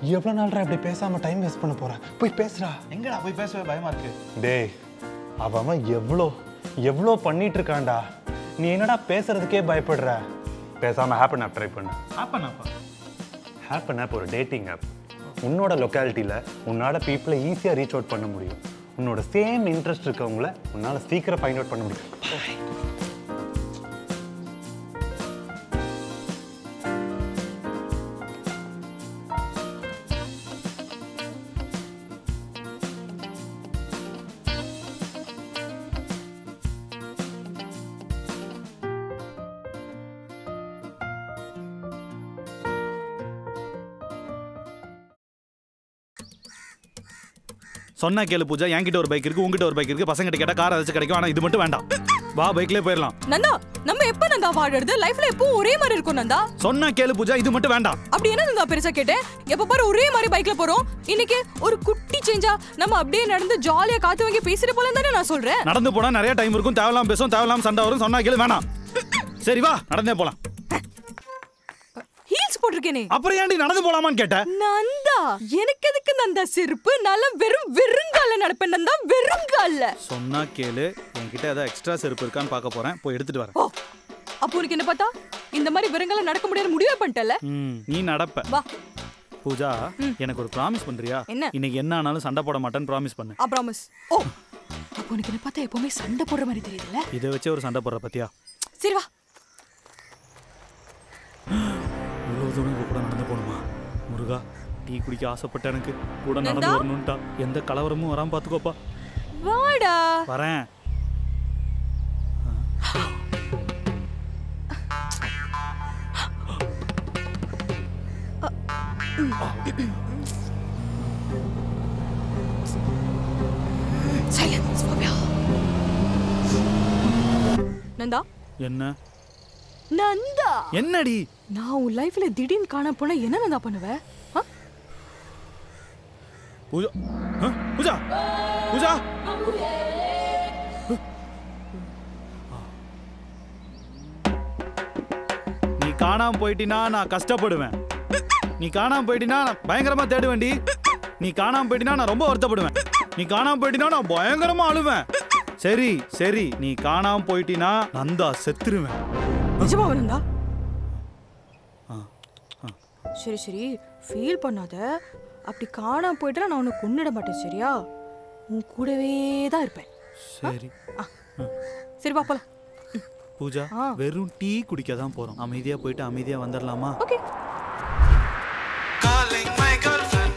எவ்வளோ நாள்ரா இப்படி பேசாம டைம் வேஸ்ட் பண்ண போறேன் போய் பேசுடா எங்கடா போய் பேசவே பயமா இருக்கு டேய் அவன் அவன் எவ்வளோ எவ்வளோ பண்ணிட்டு இருக்கான்டா நீ என்னடா பேசுறதுக்கே பயப்படுற பேசாம ஹேப்பன் ஆப் ட்ரை பண்ணு ஆப்பனாப்பா ஹேப்பன் ஆப் ஒரு டேட்டிங் ஆப் உன்னோட லொக்காலிட்டியில் உன்னால பீப்புளை ஈஸியாக ரீச் அவுட் பண்ண முடியும் உன்னோட சேம் இன்ட்ரெஸ்ட் இருக்கவங்கள உன்னால சீக்கிரம் ஃபைண்ட் அவுட் பண்ண முடியும் சொன்னா கேளு பூஜா என்கிட்ட ஒரு பைக் இருக்கு உங்ககிட்ட ஒரு பைக் இருக்கு பசங்கிட்ட கேட்டா கார் ஏதாச்சும் கிடைக்கும் ஆனா இது மட்டும் வேண்டாம் வா பைக்லயே போயிடலாம் நந்தா நம்ம எப்ப நந்தா வாடுறது லைஃப்ல எப்பவும் ஒரே மாதிரி இருக்கும் நந்தா சொன்னா கேளு பூஜா இது மட்டும் வேண்டாம் அப்படி என்ன நந்தா பெருசா கேட்டேன் எப்ப பாரு ஒரே மாதிரி பைக்ல போறோம் இன்னைக்கு ஒரு குட்டி சேஞ்சா நம்ம அப்படியே நடந்து ஜாலியா காத்து வாங்கி பேசிட்டு போலாம் தானே நான் சொல்றேன் நடந்து போனா நிறைய டைம் இருக்கும் தேவலாம் பேசும் தேவலாம் சண்டை வரும் சொன்னா கேளு வேணாம் சரி வா நடந்தே போலாம் ஹீல்ஸ் போட்டிருக்கேனே அப்புறம் ஏன்டி நடந்து போலாமான்னு கேட்ட நந்தா எனக்கு எதுக்கு நந்தா செருப்பு நல்ல வெறும் வெறுங்கால நடப்பேன் நந்தா வெறுங்கால சொன்னா கேளு என்கிட்ட ஏதாவது எக்ஸ்ட்ரா செருப்பு இருக்கான்னு பார்க்க போறேன் போய் எடுத்துட்டு வரேன் ஓ அப்போ உனக்கு என்ன பார்த்தா இந்த மாதிரி வெறுங்கால நடக்க முடியாது முடிவே பண்ணிட்டல ம், நீ நடப்ப வா பூஜா எனக்கு ஒரு ப்ராமிஸ் பண்றியா என்ன? இன்னைக்கு என்ன ஆனாலும் சண்டை போட மாட்டேன்னு ப்ராமிஸ் பண்ணு ஆ ப்ராமிஸ் ஓ அப்போ உனக்கு என்ன பார்த்தா எப்பவுமே சண்டை போடுற மாதிரி தெரியுதுல்ல இதை வச்சே ஒரு சண்டை போடுற பத்தியா சரி வா இவ்வளவு தூரம் இவ கூட நடந்து போகணுமா முருகா டீ குடிக்க ஆசைப்பட்ட எனக்கு கூட நடந்து நந்தா? வரணும்ட்டா எந்த கலவரமும் வராம பாத்துக்கோப்பா வாடா வரேன் சைலன்ஸ் ஃபோபியா நந்தா என்ன நந்தா என்னடி நான் உன் லைஃப்ல திடீர்னு காண போனா என்ன நந்தா பண்ணுவ ஆ? பூஜா ஆ? பூஜா பூஜா நீ காணாம போயிட்டினா நான் கஷ்டப்படுவேன் நீ காணாம போயிட்டினா நான் பயங்கரமா தேடுவேன்டி நீ காணாம போயிட்டினா நான் ரொம்ப வருத்தப்படுவேன் நீ காணாம போயிட்டினா நான் பயங்கரமா அழுவேன் சரி சரி நீ காணாம போயிட்டினா நந்தா செத்துருவேன் நிஜமாவா நந்தா ஆ, ஆ. சரி சரி ஃபீல் பண்ணாத அப்படி காணாம போயிட்டா நான் உன்னை கொன்னிட மாட்டேன் சரியா உன் கூடவே தான் இருப்பேன் சரி சரி வா போலாம் பூஜா ஆ. வெறும் டீ குடிக்க தான் போறோம் அமைதியா போயிட்டு அமைதியா வந்துடலாமா okay Calling my girlfriend.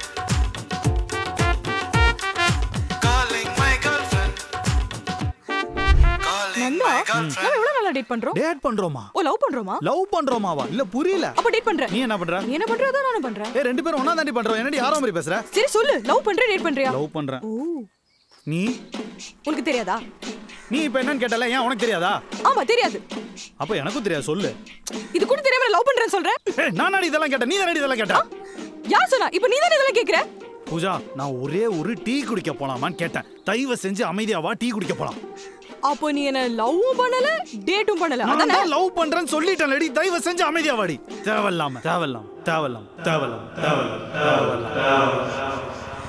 Calling my girlfriend. Calling Nanda my girlfriend. நம்ம எவ்வளவு நாளா டேட் பண்றோம் டேட் பண்றோமா ஓ லவ் பண்றோமா லவ் பண்றோமாவா இல்ல புரியல அப்ப டேட் பண்றேன் நீ என்ன பண்ற நீ என்ன பண்ற அதான் நானும் பண்றேன் ஏ ரெண்டு பேரும் ஒண்ணா தாண்டி பண்றோம் என்னடி யாரோ மாதிரி பேசுற சரி சொல்லு லவ் பண்ற டேட் பண்றியா லவ் பண்றேன் ஓ நீ உனக்கு தெரியாதா நீ இப்ப என்னன்னு கேட்டல ஏன் உனக்கு தெரியாதா ஆமா தெரியாது அப்ப எனக்கும் தெரியாது சொல்லு இது கூட தெரியாம லவ் பண்றேன்னு சொல்றேன் ஏய் நானாடி இதெல்லாம் கேட்டேன் நீ தானடி இதெல்லாம் கேட்ட யார் சொன்னா இப்ப நீ தானே இதெல்லாம் கேக்குற பூஜா நான் ஒரே ஒரு டீ குடிக்க போலாமான்னு கேட்டேன் தயவு செஞ்சு அமைதியா வா டீ குடிக்க போலாம் அப்போ நீ என்ன லவ்வும் பண்ணல டேட்டும் பண்ணல நான் அதானே தான் லவ் பண்றேன்னு சொல்லிட்டேன் லேடி தயவு செஞ்சு அமைதியா வாடி தேவையில்லாம தேவையில்லாம தேவையில்லாம தேவையில்லாம தேவையில்லாம தேவையில்லாம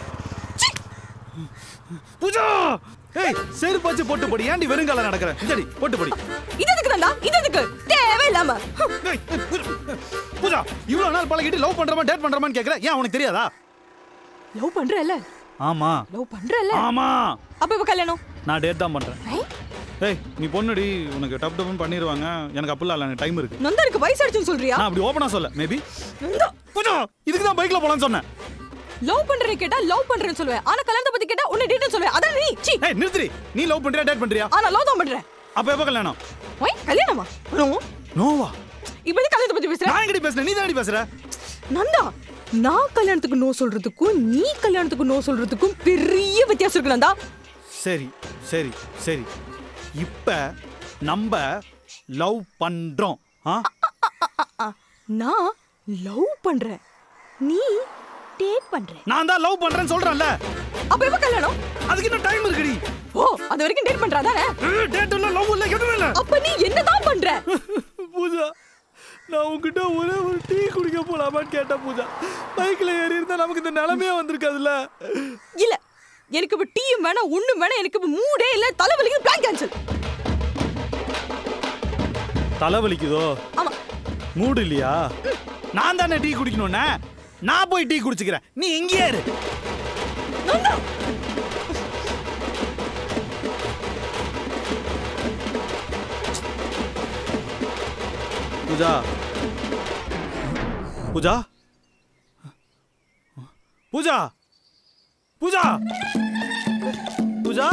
பூஜா ஏய் செருப்பு வச்சு போட்டு போடி ஏன்டி வெறுங்கால நடக்கிற இந்தடி போட்டு போடி இது எதுக்கு தாண்டா இது எதுக்கு தேவையில்லாம ஹம். ஏய், ஏய், பூஜா, பூஜா இவ்வளவு நாள் பழகிட்டு லவ் பண்றமா டேட் பண்றமான்னு கேக்குற ஏன் உனக்கு தெரியாதா லவ் பண்றல ஆமா லவ் பண்றல ஆமா அப்ப இப்ப கல்யாணம் நான் டேட் தான் பண்றேன் ஐ, ஏய் நீ பொண்ணுடி உனக்கு டப் டப்னு பண்ணிடுவாங்க எனக்கு அப்பெல்லாம் இல்லை எனக்கு டைம் இருக்கு நந்தனுக்கு வயசு ஆயிடுச்சுன்னு சொல்றியா நான் அப்படி ஓப்பனா சொல்ல மேபி நந்தா பூஜா இதுக்கு தான் பைக்ல போலாம்னு சொன்னேன் லவ் பண்றேன்னு கேட்டா லவ் பண்றேன்னு சொல்லுவேன் ஆனா கல்யாணத்தை பத்தி கேட்டா உன்னை டேட்னு சொல்லுவேன் அதான் நீ சீ ஏய் நிறுத்துடி நீ லவ் பண்றியா டேட் பண்றியா ஆனா லவ் தான் பண்றேன் அப்ப எப்போ கல்யாணம் ஒய் கல்யாணமா நோ நோவா இப்ப எதுக்கு கல்யாணத்தை பத்தி பேசுற நான் எங்கடி பேசுறேன் நீ தானடி பேசுற நந்தா நான் கல்யாணத்துக்கு நோ சொல்றதுக்கும் நீ கல்யாணத்துக்கு நோ சொல்றதுக்கும் பெரிய வித்தியாசம் இருக்கு நந்தா சரி சரி சரி இப்ப நம்ம லவ் பண்றோம் ஆ ஆ, நான் லவ் பண்றேன் நீ டேட் பண்ற நான் தான் லவ் பண்றேன்னு சொல்றேன்ல அப்ப எப்ப கல்யாணம் அதுக்கு இன்னும் டைம் இருக்குடி ஓ அது வரைக்கும் டேட் பண்றா தானே டேட் இல்ல லவ் இல்ல எதுவும் இல்ல அப்ப நீ என்னதான் பண்ற பூஜா நான் உங்ககிட்ட ஒரே ஒரு டீ குடிக்க போலாமான்னு கேட்டேன் பூஜா பைக்ல ஏறி இருந்தா நமக்கு இந்த நிலைமையே வந்திருக்காதுல்ல இல்ல எனக்கு இப்ப டீயும் வேணாம் ஒண்ணும் வேணாம் எனக்கு இப்ப மூடே இல்ல தலைவலிக்கு பிளான் கேன்சல் தலை வலிக்குதோ ஆமா மூடு இல்லையா நான் தானே டீ குடிக்கணும்னா நான் போய் டீ குடிச்சுக்கிறேன் நீ இங்கேயே இரு நந்தா பூஜா பூஜா பூஜா பூஜா பூஜா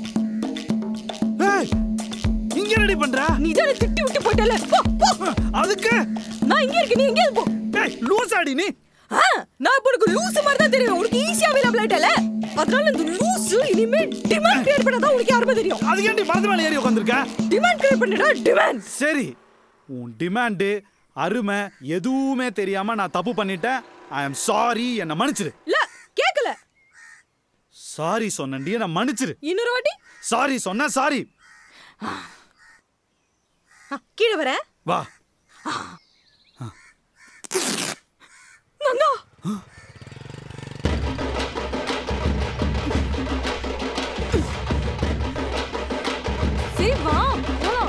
ஏய் இங்க ரெடி பண்ற நீ தான் திட்டி விட்டு போயிட்டல போ போ அதுக்கு நான் இங்க இருக்கேன் நீ எங்க போ ஏய் லூசாடி நீ ஆ, நான் இப்ப உனக்கு லூசு மாதிரி தான் தெரியும் உனக்கு ஈஸியா அவைலபிள் ஆயிட்டல அதனால இந்த லூசு இனிமே டிமாண்ட் கிரியேட் பண்ணாதான் உனக்கு யாருமே தெரியும் அதுக்கு ஏன்டி மரத்து மேல ஏறி உட்காந்துருக்க டிமாண்ட் கிரியேட் பண்ணிடா டிமாண்ட் சரி உன் டிமாண்டு அருமை எதுவுமே தெரியாம நான் தப்பு பண்ணிட்டேன் ஐ அம் சாரி என்னை மன்னிச்சிரு இல்ல கேக்கல சாரி சொன்னேன்டி என்னை மன்னிச்சிரு இன்னொரு வாட்டி சாரி சொன்ன சாரி ஆ, கீழே வர வா நந்தா சரி வா போலாம்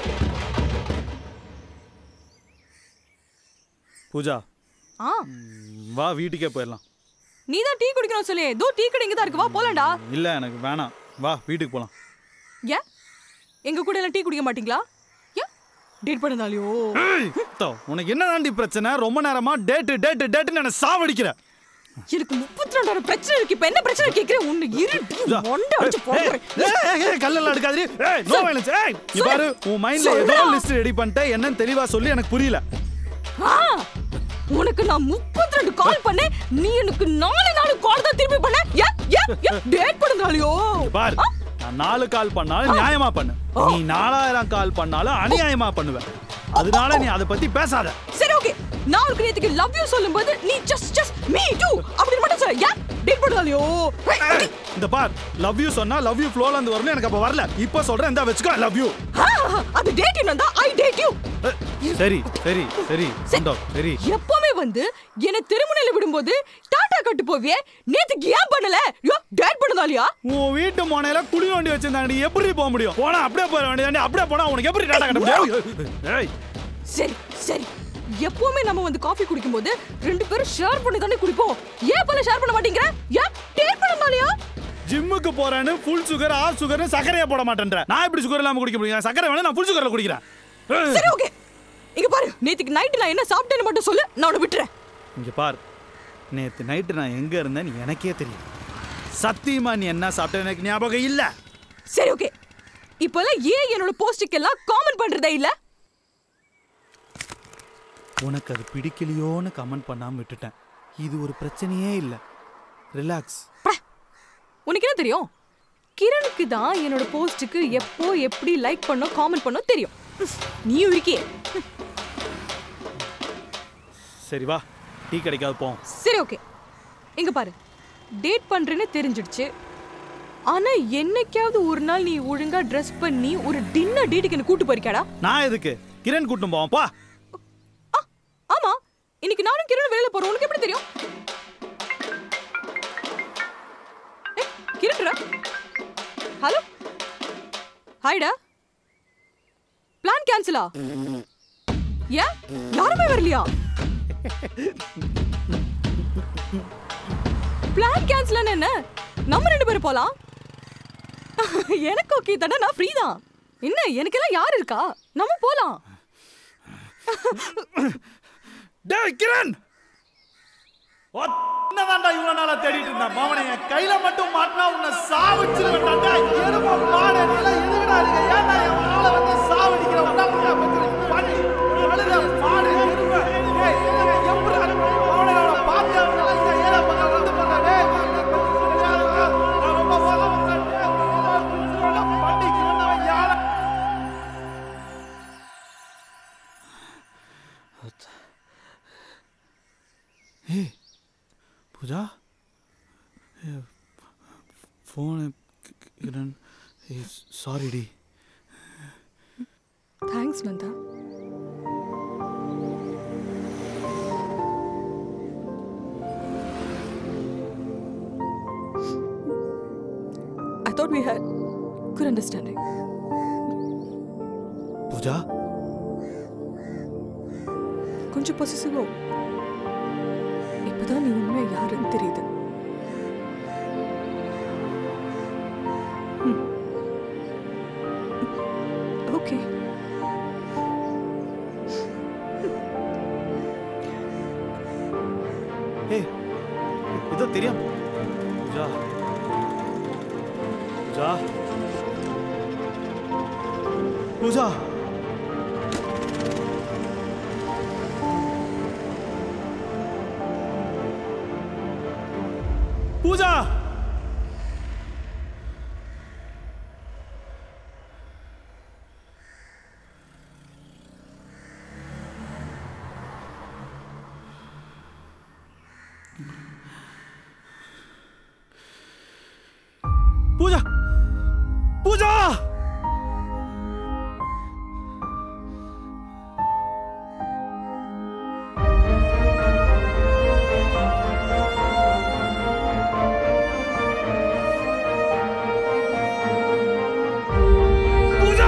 பூஜா ஆ வா வீட்டுக்கே போயிடலாம் நீ தான் டீ குடிக்கணும் சொல்லி தோ டீ கடை இங்க தான் இருக்கு வா போலாம்டா இல்ல எனக்கு வேணாம் வா வீட்டுக்கு போலாம் ஏன் எங்க கூட எல்லாம் டீ குடிக்க மாட்டீங்களா ஏன் டேட் பண்ணதாலையோ ஏய், தோ, உனக்கு என்ன தாண்டி பிரச்சனை ரொம்ப நேரமா டேட்டு டேட்டு டேட்டுன்னு என்ன சாவடிக்கிற எனக்கு முப்பத்தி ரெண்டாயிரம் பிரச்சனை இருக்கு இப்ப என்ன பிரச்சனை கேக்குறேன் உன்னை இருட்டி பூஜா, மொண்டை அடிச்சு ஏய், போடுறேன் ஏய், ஏய், ஏய், கல்லெல்லாம் எடுக்காதீ. ஏய், no violence. ஏய், இங்க பாரு, உன் மைண்ட்ல ஏதோ சொல்றா. லிஸ்ட் ரெடி பண்ணிட்ட என்னன்னு தெளிவா சொல்லி எனக்கு புரியல ஆ, உனக்கு நான் முப்பத்தி ரெண்டு கால் பண்ணேன் நீ எனக்கு நாலு நாலு கால் தான் திருப்பி பண்ண ஏன் ஏன் ஏன் டேட் பண்ணதாலையோ பார் நான் நாலு கால் பண்ணாலும் நியாயமா பண்ணு நீ நாலாயிரம் கால் பண்ணாலும் அநியாயமா பண்ணுவ அதனால நீ அதை பத்தி பேசாத சரி ஓகே நான் உனக்கு நேத்துக்கு லவ் யூ சொல்லும்போது நீ ஜஸ்ட் ஜஸ்ட் மீ டூ அப்படி மட்டும் சொல்ல ஏன் டேட் பண்ணதாலையோ ஏய், இந்த பார் லவ் யூ சொன்னா லவ் யூ ஃப்ளோல இருந்து வரணும் எனக்கு அப்ப வரல இப்போ சொல்றேன் இந்த வச்சுக்கோ லவ் யூ அது டேட் என்னடா ஐ டேட் யூ சரி சரி சரி சந்தோ சரி எப்பவுமே வந்து என்ன திருமணையில விடும்போது டாடா கட்டு போவியே நேத்துக்கு ஏன் பண்ணல யோ டேட் பண்ணதாலியா உன் வீட்டு மோனையில குடி வண்டி வச்சிருந்தாண்டி எப்படி போக முடியும் போனா அப்படியே போக வேண்டியதாண்டி அப்படியே போனா உனக்கு எப்படி டாடா கட்ட முடியும் ஏய் சரி சரி எப்பவுமே நம்ம வந்து காஃபி குடிக்கும்போது ரெண்டு பேரும் ஷேர் பண்ணி தானே குடிப்போம் ஏன் பண்ண ஷேர் பண்ண மாட்டேங்கிற ஏன் டேட் பண்ணதாலியா ஜிம்முக்கு போறேன்னு ஃபுல் சுகர் ஆஃப் சுகர்னு சக்கரையே போட மாட்டேன்ற நான் எப்படி சுகர் இல்லாம குடிக்க முடியும் சக்கரை வேணா நான் ஃபுல் சுகர்ல குடிக்கிறேன் ஏய், சரி ஓகே இங்க பாரு நேத்துக்கு நைட் நான் என்ன சாப்பிட்டேன்னு மட்டும் சொல்லு நான் உன்னை விட்டுறேன் இங்க பார் நேத்து நைட்டு நான் எங்க இருந்தேன்னு எனக்கே தெரியும் சத்தியமா நீ என்ன சாப்பிட்ட எனக்கு ஞாபகம் இல்ல சரி ஓகே இப்போல்லாம் ஏன் என்னோட போஸ்டுக்கெல்லாம் காமெண்ட் பண்றதே இல்ல உனக்கு அது பிடிக்கலையோன்னு கமெண்ட் பண்ணாம விட்டுட்டேன் இது ஒரு பிரச்சனையே இல்ல ரிலாக்ஸ் பட. உனக்கு என்ன தெரியும் கிரணுக்கு தான் என்னோட போஸ்ட்டுக்கு எப்போ எப்படி லைக் பண்ணோ காமெண்ட் பண்ணோ தெரியும் நீயும் இருக்கியே சரி வா டீ கிடைக்காது போவோம் சரி ஓகே இங்க பாரு டேட் பண்றேன்னு தெரிஞ்சிடுச்சு ஆனா என்னைக்காவது ஒரு நாள் நீ ஒழுங்கா ட்ரெஸ் பண்ணி ஒரு டின்னர் டேட்டுக்கு என்ன கூட்டு போயிருக்காடா நான் எதுக்கு கிரண் கூட்டும் போவோம் பா ஆ, ஆமா இன்னைக்கு நானும் கிரண் வெளியில போறோம் உனக்கு எப்படி தெரியும் ஏய், கிரண்ரா ஹலோ ஹாய்டா பிளான் கேன்சலா ஏன் யாருமே வரலையா பிளான் கேன்சல் என்ன நம்ம ரெண்டு பேரும் போலாம் எனக்கு ஓகே தானே நான் ஃப்ரீ தான் என்ன எனக்கெல்லாம் யார் இருக்கா நம்ம போலாம் டேய் கிரண் என்னதான்டா இவ்வளவு நாளா தேடிட்டு இருந்தா மாமனை என் கையில மட்டும் மாட்டினா உன்னை சாவச்சிருவேன்டா எரும மாடு நீ எல்லாம் எதுக்குடா இருக்க ஏன்டா என் ஆளை வந்து சாவடிக்கிற உன்னை பண்ணி அழுத மாடு எரும ஏய் எப்படி அவனை நான் பார்த்தேன் அவனை இந்த ஏழை பக்கம் வந்து பண்ணா டேய் நான் ரொம்ப பாவம் பண்ணி கிரணவன் யாரை ஏய் பூஜா ஃபோனு கிரண் சாரி டி thanks Nanda thought we had good understanding. Pooja கொஞ்சம் பொசிசிவோ இப்பதான் நீ உண்மை யாருன்னு தெரியுது ஓகே ஏய் இதோ தெரியாம பூஜா பூஜா பூஜா பூஜா பூஜா பூஜா பூஜா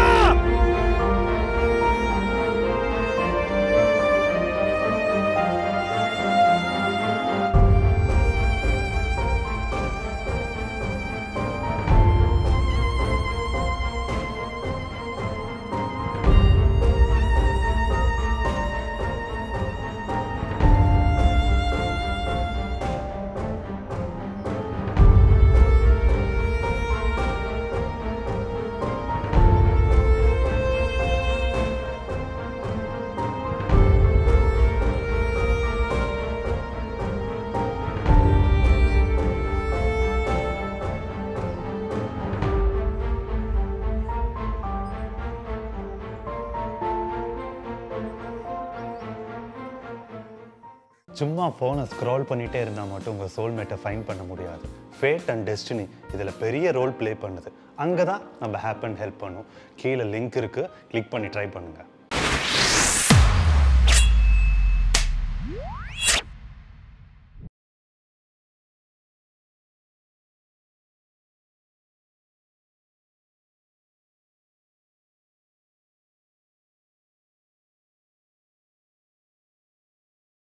சும்மா ஃபோனை ஸ்க்ரால் பண்ணிட்டே இருந்தால் மட்டும் உங்கள் சோல்மேட்டை ஃபைன் பண்ண முடியாது ஃபேட் அண்ட் டெஸ்டினி இதில் பெரிய ரோல் ப்ளே பண்ணுது அங்கே தான் நம்ம ஹேப்பன் ஹெல்ப் பண்ணும் கீழே லிங்க் இருக்குது கிளிக் பண்ணி ட்ரை பண்ணுங்கள்